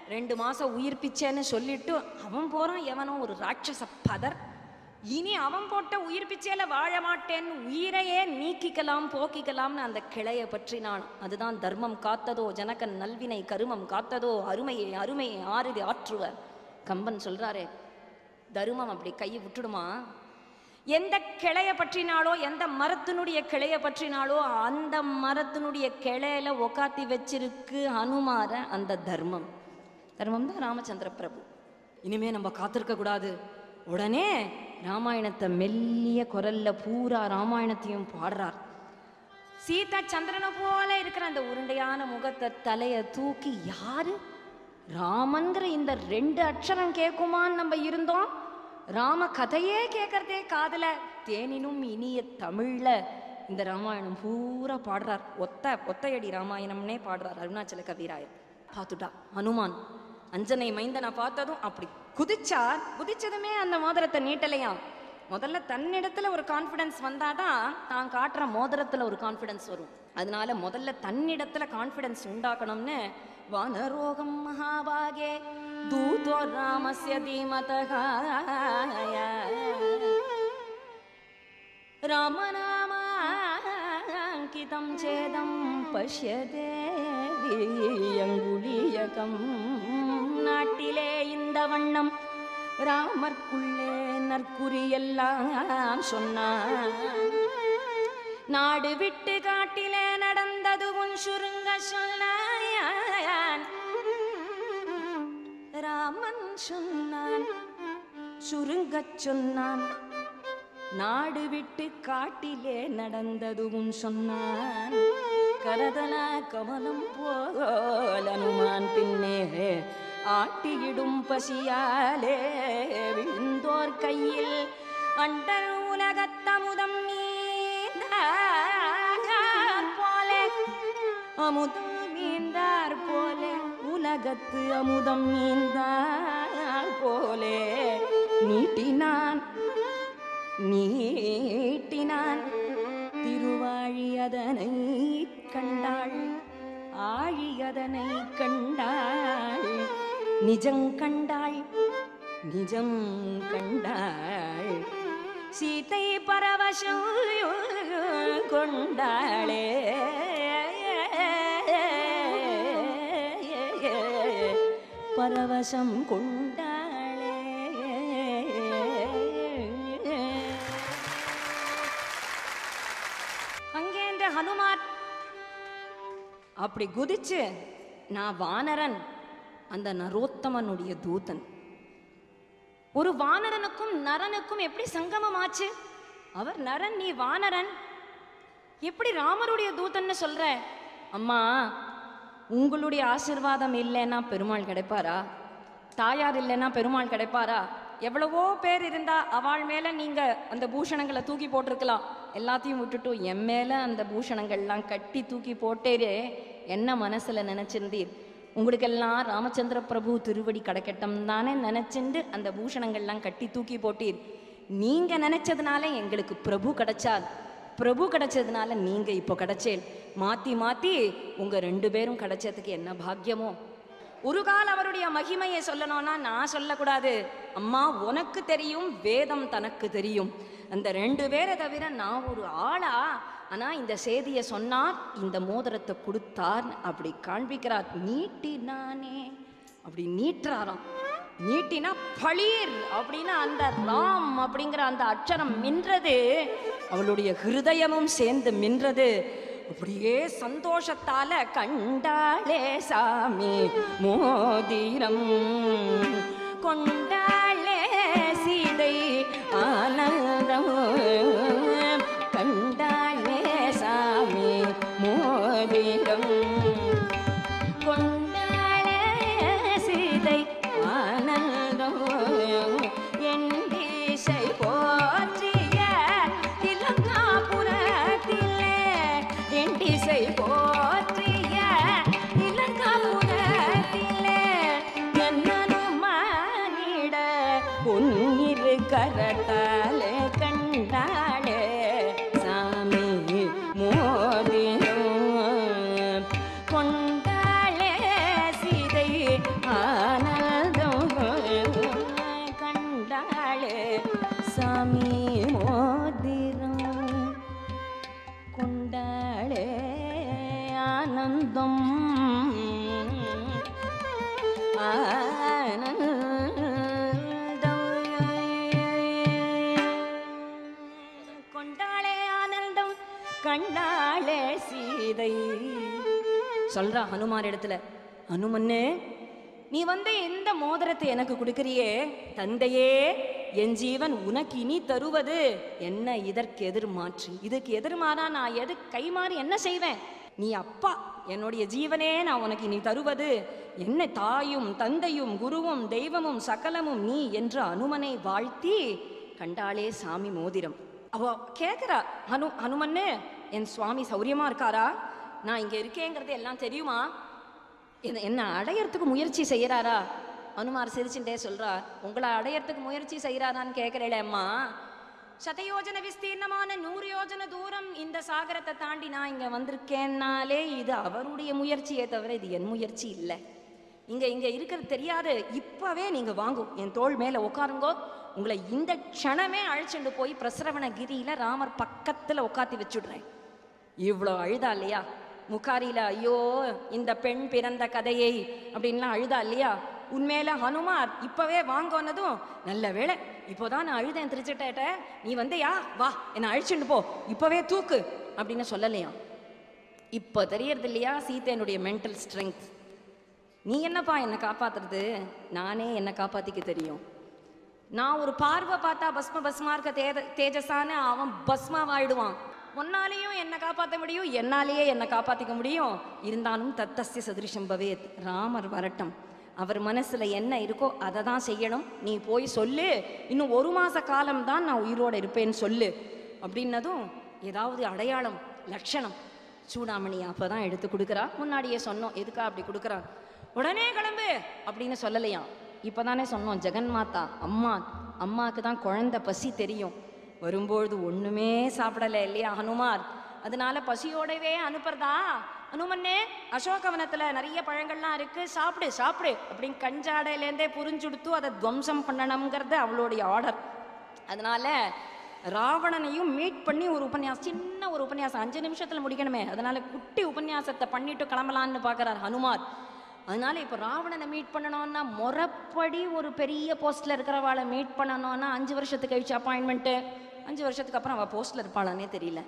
ரெண்டு மாசம் உயிர் பிச்சைன்னு சொல்லிட்டு அவன் போறான் எவனோ ஒரு ராட்சச பதர் இனி அவன் போட்ட உயிர் பிச்சையில வாழ மாட்டேன்னு உயிரையே நீக்கிக்கலாம் போக்கிக்கலாம்னு அந்த கிளைய பற்றினான் அதுதான் தர்மம் காத்ததோ ஜனகன் நல்வினை கருமம் காத்ததோ அருமையை அருமையை ஆறுதி ஆற்றுவர் கம்பன் சொல்றாரே தருமம் அப்படி கையை விட்டுடுமா எந்த கிளைய பற்றினாலோ எந்த மரத்தினுடைய கிளைய பற்றினாலோ அந்த மரத்தினுடைய கிளையில உக்காத்தி வச்சிருக்கு அனுமார அந்த தர்மம் தர்மம் தான் ராமச்சந்திர பிரபு இனிமே நம்ம காத்திருக்க கூடாது உடனே ராமாயணத்தை மெல்லிய குரல்ல பூரா ராமாயணத்தையும் பாடுறார் சீதா சந்திரனை போல இருக்கிற அந்த உருண்டையான முகத்தை தலைய தூக்கி யாரு ராமன்கிற இந்த ரெண்டு அக்ஷரம் கேட்குமான்னு நம்ம இருந்தோம் ராம கதையே கேட்கறதே காதுல தேனினும் இனிய தமிழ்ல இந்த ராமாயணம் பூரா பாடுறார் ஒத்த ஒத்தையடி ராமாயணம்னே பாடுறார் அருணாச்சல கவிராயர் பார்த்துட்டா ஹனுமான் அஞ்சனை மைந்தனை பார்த்ததும் அப்படி குதிச்சார் குதிச்சதுமே அந்த மோதிரத்தை நீட்டலையாம் முதல்ல தன்னிடத்துல ஒரு கான்ஃபிடன்ஸ் வந்தாதான் தான் காட்டுற மோதிரத்துல ஒரு கான்ஃபிடன்ஸ் வரும் அதனால முதல்ல தன்னிடத்துல கான்ஃபிடன்ஸ் உண்டாக்கணும்னு வானரோகம் மகாபாகே தூதோ ராமஸ்ய தீமதகா ராமநாமாங்கிதம் சேதம் பஷ்யதே அங்குலியகம் நாட்டிலே இந்த வண்ணம் ராமர்க்குள்ளே நற்குறியெல்லாம் சொன்னான் நாடு விட்டு காட்டிலே நடந்தது உன் சுருங்க சொன்னான் ராமன் சொன்னான் சுருங்கச் சொன்னான் நாடு விட்டு காட்டிலே நடந்ததுவும் சொன்னான் கரதல கமலம் போல் அனுமான் பின்னே ஆட்டியிடும் பசியாலே விழுந்தோர் கையில் அண்டர் உலகத்தமுதம் மீந்தார் போலே அமுதம் மீந்தார் போலே உலகத்து அமுதம் மீந்தார் போலே நீட்டினான் நீட்டினான் திருவாழியதனை கண்டாள் ஆழியதனை கண்டாள் நிஜம் கண்டாள் நிஜம் கண்டாள் சீதை பரவசம் கொண்டாளே பரவசம் கொண்டாளே அங்கே இந்த ஹனுமான் அப்படி குதிச்சு நான் வானரன் அந்த நரோத்தமனுடைய தூதன் ஒரு வானரனுக்கும் நரனுக்கும் எப்படி சங்கமம் ஆச்சு அவர் நரன் நீ வானரன் எப்படி ராமருடைய தூதன்னு சொல்ற அம்மா உங்களுடைய ஆசிர்வாதம் இல்லைன்னா பெருமாள் கிடைப்பாரா தாயார் இல்லைன்னா பெருமாள் கிடைப்பாரா எவ்வளவோ பேர் இருந்தா அவள் மேல நீங்க அந்த பூஷணங்களை தூக்கி போட்டிருக்கலாம் எல்லாத்தையும் விட்டுட்டு என் மேல அந்த பூஷணங்கள்லாம் கட்டி தூக்கி போட்டேரே என்ன மனசுல நினைச்சிருந்தீர் உங்களுக்கெல்லாம் ராமச்சந்திர பிரபு திருவடி கடக்கட்டம் தானே நினைச்சிண்டு அந்த பூஷணங்கள்லாம் கட்டி தூக்கி போட்டீர் நீங்க நினைச்சதுனால எங்களுக்கு பிரபு கிடைச்சார் பிரபு கிடைச்சதுனால நீங்க இப்போ கிடைச்சேன் மாத்தி மாத்தி உங்க ரெண்டு பேரும் கிடைச்சதுக்கு என்ன பாக்கியமோ ஒரு கால் அவருடைய மகிமையை சொல்லணும்னா நான் சொல்லக்கூடாது அம்மா உனக்கு தெரியும் வேதம் தனக்கு தெரியும் அந்த ரெண்டு பேரை தவிர நான் ஒரு ஆளா ஆனா இந்த செய்தியை சொன்னார் இந்த மோதிரத்தை கொடுத்தார் அப்படி காண்பிக்கிறார் நீட்டினானே அப்படி நீட்டுறாராம் நீட்டினா பளீர் அப்படின்னா அந்த ராம் அப்படிங்கிற அந்த அட்சரம் மின்றது அவளுடைய ஹிருதயமும் சேர்ந்து மின்றது அப்படியே சந்தோஷத்தால கண்டாளே சாமி மோதிரம் கொண்டாளே சீதை ஆனந்தம் கண்டாளே சாமி மோதிரம் கொண்டாளே சீதை ஆனந்தம் என் திசை போற்றிய இலங்காபுரத்திலே என் திசை போற்றிய இலங்காபுரத்திலே என்னனுமானிட சாமி மோதிரம் கொண்டாளே ஆனந்தம் ஆனந்தம் கொண்டாளே ஆனந்தம் கண்டாளே சீதை சொல்றா ஹனுமார் இடத்துல ஹனுமன்னு நீ வந்து இந்த மோதிரத்தை எனக்கு கொடுக்கறியே தந்தையே என் ஜீவன் உனக்கு இனி தருவது என்ன இதற்கு எதிர் மாற்று இதுக்கு எதிர்மாறா நான் எது கைமாறி என்ன செய்வேன் நீ அப்பா என்னுடைய ஜீவனே நான் உனக்கு இனி தருவது என்ன தாயும் தந்தையும் குருவும் தெய்வமும் சகலமும் நீ என்று அனுமனை வாழ்த்தி கண்டாளே சாமி மோதிரம் அவ கேக்குறா ஹனு ஹனுமன்னு என் சுவாமி சௌரியமா இருக்காரா நான் இங்க இருக்கேங்கிறது எல்லாம் தெரியுமா என்ன என்ன அடையறதுக்கு முயற்சி செய்யறாரா அனுமார் சிரிச்சுட்டே சொல்றார் உங்களை அடையறதுக்கு முயற்சி செய்யறாரான்னு கேட்கிறேளே அம்மா சதயோஜன விஸ்தீர்ணமான நூறு யோஜன தூரம் இந்த சாகரத்தை தாண்டி நான் இங்க வந்திருக்கேன்னாலே இது அவருடைய முயற்சியே தவிர இது என் முயற்சி இல்லை இங்க இங்க இருக்கிறது தெரியாது இப்பவே நீங்க வாங்கும் என் தோள் மேல உட்காருங்கோ உங்களை இந்த க்ஷணமே அழைச்சிட்டு போய் பிரசரவணகிரியில ராமர் பக்கத்துல உட்காத்தி வச்சுடுறேன் இவ்வளோ அழுதா இல்லையா முக்காரியில ஐயோ இந்த பெண் பிறந்த கதையை அப்படின்லாம் அழுதா இல்லையா உண்மையில ஹனுமார் இப்பவே வாங்கோன்னதும் நல்ல வேளை இப்போதான் நான் அழுதேன் திருச்சிட்டேட்ட நீ வந்தியா வா என்னை அழிச்சுட்டு போ இப்பவே தூக்கு அப்படின்னு சொல்லலையா இப்போ தெரியறது இல்லையா சீத்தையனுடைய மென்டல் ஸ்ட்ரென்த் நீ என்னப்பா என்னை காப்பாத்துறது நானே என்னை காப்பாத்திக்க தெரியும் நான் ஒரு பார்வை பார்த்தா பஸ்ம பஸ்மா இருக்க தேஜ தேஜஸான அவன் பஸ்மாவாயிடுவான் உன்னாலேயும் என்னை காப்பாற்ற முடியும் என்னாலேயே என்னை காப்பாற்றிக்க முடியும் இருந்தாலும் தத்தஸ்ய சதிருஷம் பவேத் ராமர் வரட்டும் அவர் மனசுல என்ன இருக்கோ அதை தான் செய்யணும் நீ போய் சொல்லு இன்னும் ஒரு மாச காலம் தான் நான் உயிரோட இருப்பேன்னு சொல்லு அப்படின்னதும் ஏதாவது அடையாளம் லட்சணம் சூடாமணி அப்பதான் எடுத்து கொடுக்குறா முன்னாடியே சொன்னோம் எதுக்கா அப்படி கொடுக்குறா உடனே கிளம்பு அப்படின்னு சொல்லலையாம் இப்பதானே சொன்னோம் ஜெகன்மாதா அம்மா அம்மாக்கு தான் குழந்தை பசி தெரியும் வரும்பொழுது ஒண்ணுமே சாப்பிடல இல்லையா ஹனுமார் அதனால பசியோடவே அனுப்புறதா ஹனுமன்னே அசோகவனத்துல நிறைய பழங்கள்லாம் இருக்கு சாப்பிடு சாப்பிடு அப்படின்னு கஞ்சாடையிலேருந்தே புரிஞ்சுடுத்து அதை துவம்சம் பண்ணணுங்கிறது அவளுடைய ஆர்டர் அதனால ராவணனையும் மீட் பண்ணி ஒரு உபன்யாசம் சின்ன ஒரு உபன்யாசம் அஞ்சு நிமிஷத்துல முடிக்கணுமே அதனால குட்டி உபன்யாசத்தை பண்ணிட்டு கிளம்பலான்னு பார்க்கறார் ஹனுமார் அதனால இப்போ ராவணனை மீட் பண்ணணும்னா முறைப்படி ஒரு பெரிய போஸ்ட்ல இருக்கிறவாளை மீட் பண்ணணும்னா அஞ்சு வருஷத்துக்கு கழிச்சு அப்பாயின்மெண்ட்டு அஞ்சு வருஷத்துக்கு அப்புறம் அவள் போஸ்ட்ல இருப்பாளானே தெரியல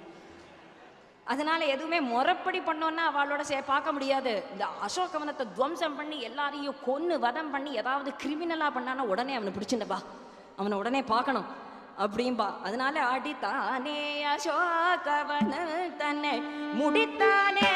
அதனால எதுவுமே முறைப்படி பண்ணோன்னா அவளோட சே பார்க்க முடியாது இந்த அசோகவனத்தை துவம்சம் பண்ணி எல்லாரையும் கொன்னு வதம் பண்ணி ஏதாவது கிரிமினலா பண்ணானா உடனே அவனை பிடிச்சுட்டப்பா அவனை உடனே பார்க்கணும் அப்படிம்பா அதனால அடித்தானே அசோகவன தன்னை முடித்தானே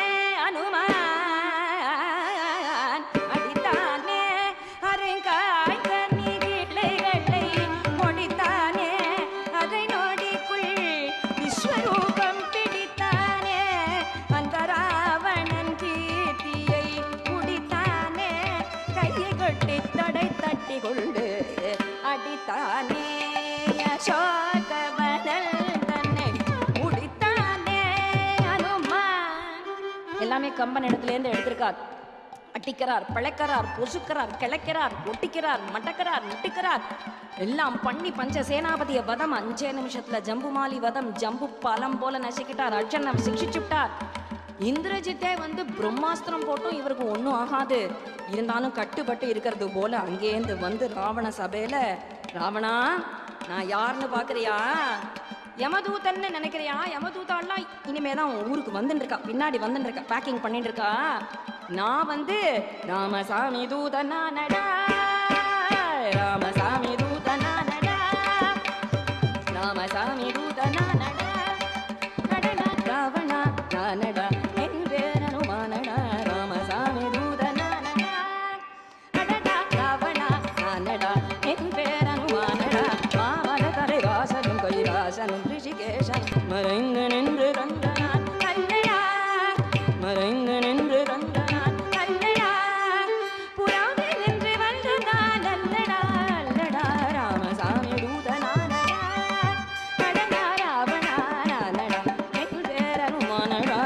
அனுமான் அடித்தானே அருங்காய் கண்ணிகளை முடித்தானே அதை நொடிக்குள் விஸ்வரூபம் பிடித்தானே அந்த ராவணன் கீர்த்தியை குடித்தானே கையை கொட்டி தொடை தட்டி கொண்டு அடித்தானே அசோகவனல் தன்னை முடித்தானே அனுமான் எல்லாமே கம்பன் இடத்துலேருந்து எடுத்திருக்கார் அட்டிக்கிறார் பிழைக்கிறார் பொசுக்கிறார் கிளைக்கிறார் ஒட்டிக்கிறார் மடக்கிறார் முட்டிக்கிறார் எல்லாம் பண்ணி பஞ்ச சேனாபதிய வதம் அஞ்சே நிமிஷத்துல ஜம்புமாலி வதம் ஜம்பு பலம் போல நசுக்கிட்டார் அர்ஜுனை சிக்ஷிச்சுட்டார் இந்திரஜித்தே வந்து பிரம்மாஸ்திரம் போட்டும் இவருக்கு ஒன்றும் ஆகாது இருந்தாலும் கட்டுப்பட்டு இருக்கிறது போல அங்கேருந்து வந்து ராவண சபையில ராவணா நான் யாருன்னு பாக்குறியா யமதூதன்னு நினைக்கிறியா யமதூதாலாம் இனிமே தான் உன் ஊருக்கு வந்துட்டு இருக்கா பின்னாடி வந்துட்டு இருக்கா பேக்கிங் பண்ணிட்டு இருக்கா நான் வந்து ராமசாமி தூதனா நடா ராமசாமி தூதனா நடா ராமசாமி தூதனா நடா நடடா ராவணா நானடா என் பேரனுமானடா ராமசாமி தூதனா நடா அடடா ராவணா நானடா என் பேரனுமானடா மாமல தலைவாசனும் கைலாசனும் ரிஷிகேசன் மறைந்து நின்று ரங்கனான் கல்லையா மறைந்து நின்று ரங்கனான் கல்லையா புறாவே நின்று வந்ததான் அல்லடா அல்லடா ராமசாமி தூதனானடா அடடா ராவணா நானடா என் பேரனுமானடா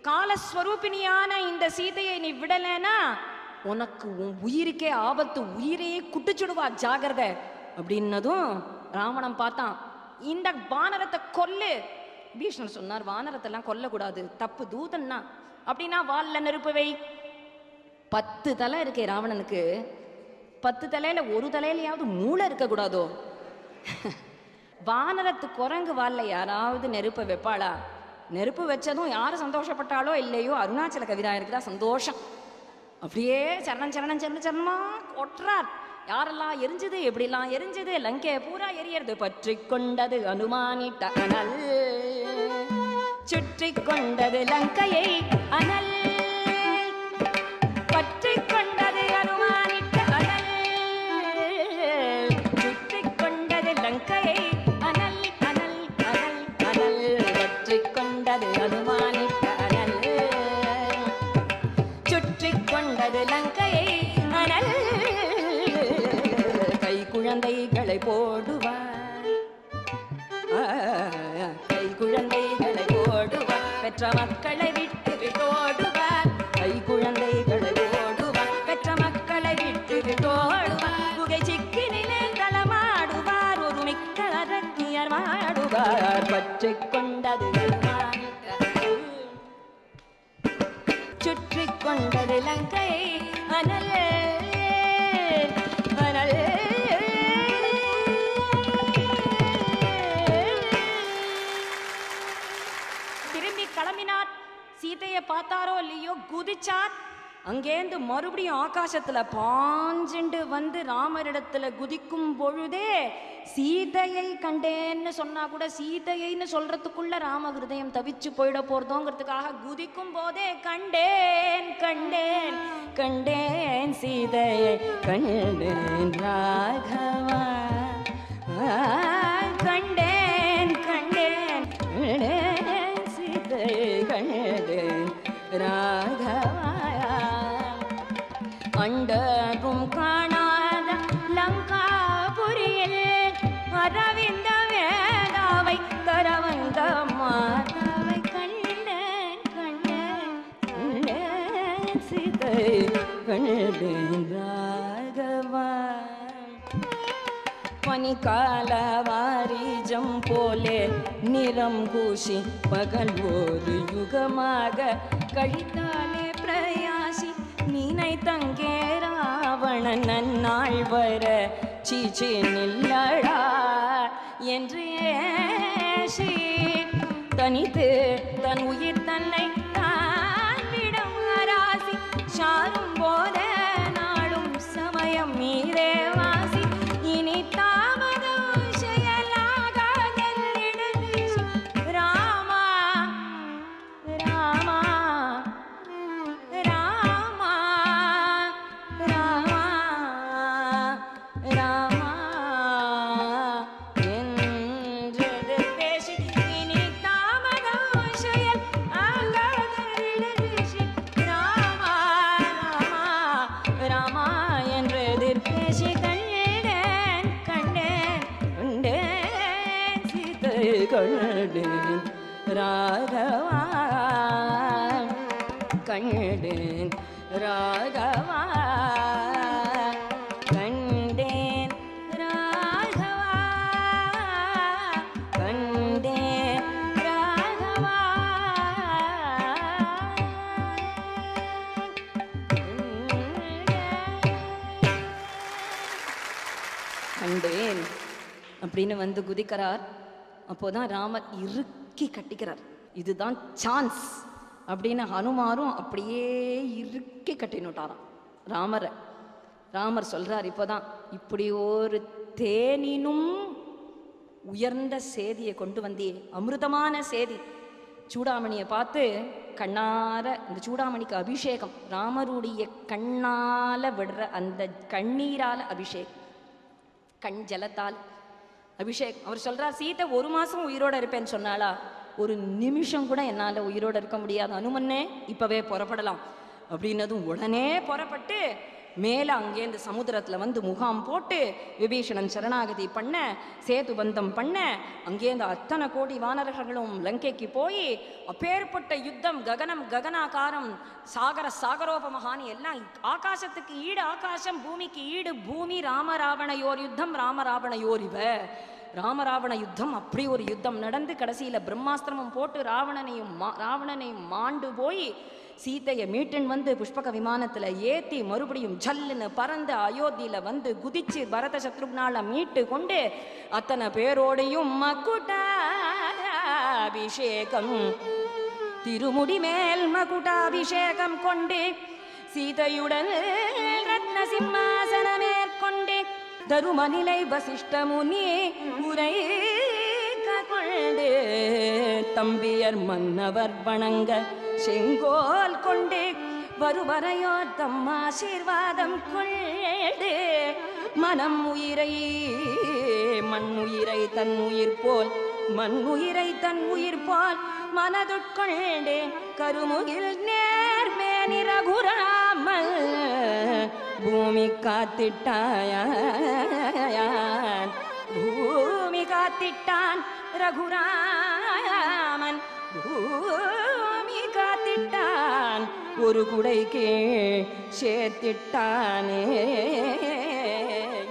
காலஸ்வரூபிணியான இந்த சீதையை நீ விடலைன்னா உனக்கு உன் உயிருக்கே ஆபத்து உயிரையே குட்டிச்சுடுவா ஜாகிரதை அப்படின்னதும் ராவணன் பார்த்தான் இந்த வானரத்தை கொல்லு பீஷ்ணர் சொன்னார் வானரத்தெல்லாம் கொல்லக்கூடாது தப்பு தூதன்னா அப்படின்னா வால்ல நெருப்பு வை பத்து தலை இருக்கே ராவணனுக்கு பத்து தலையில ஒரு தலையிலயாவது மூளை இருக்கக்கூடாதோ வானரத்து குரங்கு வால்ல யாராவது நெருப்பை வைப்பாளா நெருப்பு வச்சதும் யார் சந்தோஷப்பட்டாலோ இல்லையோ அருணாச்சல கவிராயருக்கு தான் சந்தோஷம் அப்படியே சரணம் சரணம் சரணம் சரணமா கொட்டுறார் யாரெல்லாம் எரிஞ்சது எப்படிலாம் எரிஞ்சது லங்கை பூரா எரியறது பற்றி கொண்டது அனுமானிட்ட அனல் சுற்றி கொண்டது லங்கையை அனல் பற்றி கொண்டது அனுமானிட்ட அனல் சுற்றி கொண்டது லங்கையை அனல் அனல் அனல் அனல் பற்றி கொண்டது அனுமானிட்ட அனல் சுற்றி கொண்டது லங்கையை அனல் கை குழந்தைகளை போடுவார் ஆ, கை குழந்தைகளை போடுவார் பெற்ற மக்களை விட்டு விட்டோடுவார் கை குழந்தைகளை ஓடுவார் பெற்ற மக்களை விட்டு விட்டோடுவார் புகை சிக்கினிலே தளமாடுவார் ஒரு மிக்க அரக்கியர் மாடுவார் பற்றி கொண்டது சுற்றி கொண்டது லங்கை அனல் அனல் திரும்பி கிளம்பினார் சீதையை பார்த்தாரோ இல்லையோ குதிச்சார் அங்கேருந்து மறுபடியும் ஆகாசத்துல பாஞ்சுண்டு வந்து ராமரிடத்துல குதிக்கும் பொழுதே சீதையை கண்டேன்னு சொன்னா கூட சீதையைன்னு சொல்றதுக்குள்ள ராம ஹிருதயம் தவிச்சு போயிட போறதோங்கிறதுக்காக குதிக்கும் போதே கண்டேன் கண்டேன் கண்டேன் சீதையை கண்டேன் ராகவா ஆ, கண்டேன் கண்டேன் கண்டேன் சீதையை கண்டேன் ராகவா அண்டரும் காணாத லங்காபுரியில் அரவிந்த வேதாவை கரவந்த மாதாவை கண்டேன் கண்டேன் கண்டேன் சீதை கண்டேன் ராகவா பனிக்கால வாரிஜம் போலே நிறம் பூசி பகல் ஒரு யுகமாக கழித்தாலே பிரயாசி நீனை தங்கே ராவணன் நன்னாள் வர சீச்சி நில்லடா என்று ஏசி தனித்து தன் உயிர் தன்னை தான் விடும் ராசி சாரும் போத நாளும் சமயம் மீறே வாசி இனி தாமதம் செயலாகாதென்றிடது ராமா ராமா ராமா ராமா ராமா என்றது பேசி இனி தாமதம் செயல் ஆகாதென்றிடது ராமா ராமா ராமா என்றது பேசி கண்டேன் கண்டேன் கண்டேன் சீதை கண்டேன் ராகவா கண்டேன் ராகவா கண்டேன் ராகவா கண்டேன் ராகவா கண்டேன் அப்படின்னு வந்து குதிக்கிறார் அப்போதான் ராமர் இறுக்கி கட்டிக்கிறார் இதுதான் சான்ஸ் அப்படின்னு ஹனுமாரும் அப்படியே இறுக்கி கட்டினுட்டாராம் ராமரை ராமர் சொல்றார் இப்போதான் இப்படி ஒரு தேனினும் உயர்ந்த சேதியை கொண்டு வந்தியே அமிர்தமான சேதி சூடாமணியை பார்த்து கண்ணார இந்த சூடாமணிக்கு அபிஷேகம் ராமருடைய கண்ணால விடுற அந்த கண்ணீரால அபிஷேகம் கண் ஜலத்தால் அபிஷேக் அவர் சொல்றார் சீதை ஒரு மாசம் உயிரோட இருப்பேன்னு சொன்னாளா ஒரு நிமிஷம் கூட என்னால உயிரோட இருக்க முடியாது அனுமன்னே இப்பவே புறப்படலாம் அப்படின்னதும் உடனே புறப்பட்டு மேலே அங்கேருந்து சமுத்திரத்தில் வந்து முகாம் போட்டு விபீஷணன் சரணாகதி பண்ண சேது பந்தம் பண்ண அங்கேருந்து அத்தனை கோடி வானரர்களும் லங்கைக்கு போய் அப்பேற்பட்ட யுத்தம் ககனம் ககனாகாரம் சாகர சாகரோபமகானி எல்லாம் ஆகாசத்துக்கு ஈடு ஆகாசம் பூமிக்கு ஈடு பூமி ராமராவணையோர் யுத்தம் ராமராவணையோர் இவ ராமராவண யுத்தம் அப்படி ஒரு யுத்தம் நடந்து கடைசியில் பிரம்மாஸ்திரமும் போட்டு ராவணனையும் மா ராவணனையும் மாண்டு போய் சீதையை மீட்டுன்னு வந்து புஷ்பக விமானத்தில் ஏற்றி மறுபடியும் ஜல்லுன்னு பறந்து அயோத்தியில் வந்து குதிச்சு பரத சத்ருக்னால மீட்டு கொண்டு அத்தனை பேரோடையும் மக்குட்டாபிஷேகம் திருமுடி மேல் மகுடாபிஷேகம் கொண்டு சீதையுடன் ரத்ன சிம்மாசன மேற்கொண்டு தருமநிலை வசிஷ்ட முனி உரை கொண்டு தம்பியர் மன்னவர் வணங்க செங்கோல் கொண்டு வருவரையோ தம் ஆசீர்வாதம் கொண்டு மனம் உயிரை மண் உயிரை தன் உயிர் போல் மண் உயிரை தன் உயிர் போல் மனதுட்கொண்டே கருமுகில் நேர்மேனி ரகுராமல் பூமி காத்திட்டாயான் பூமி காத்திட்டான் ரகுராமன் பூமி காத்திட்டான் ஒரு குடைக்கு சேர்த்திட்டானே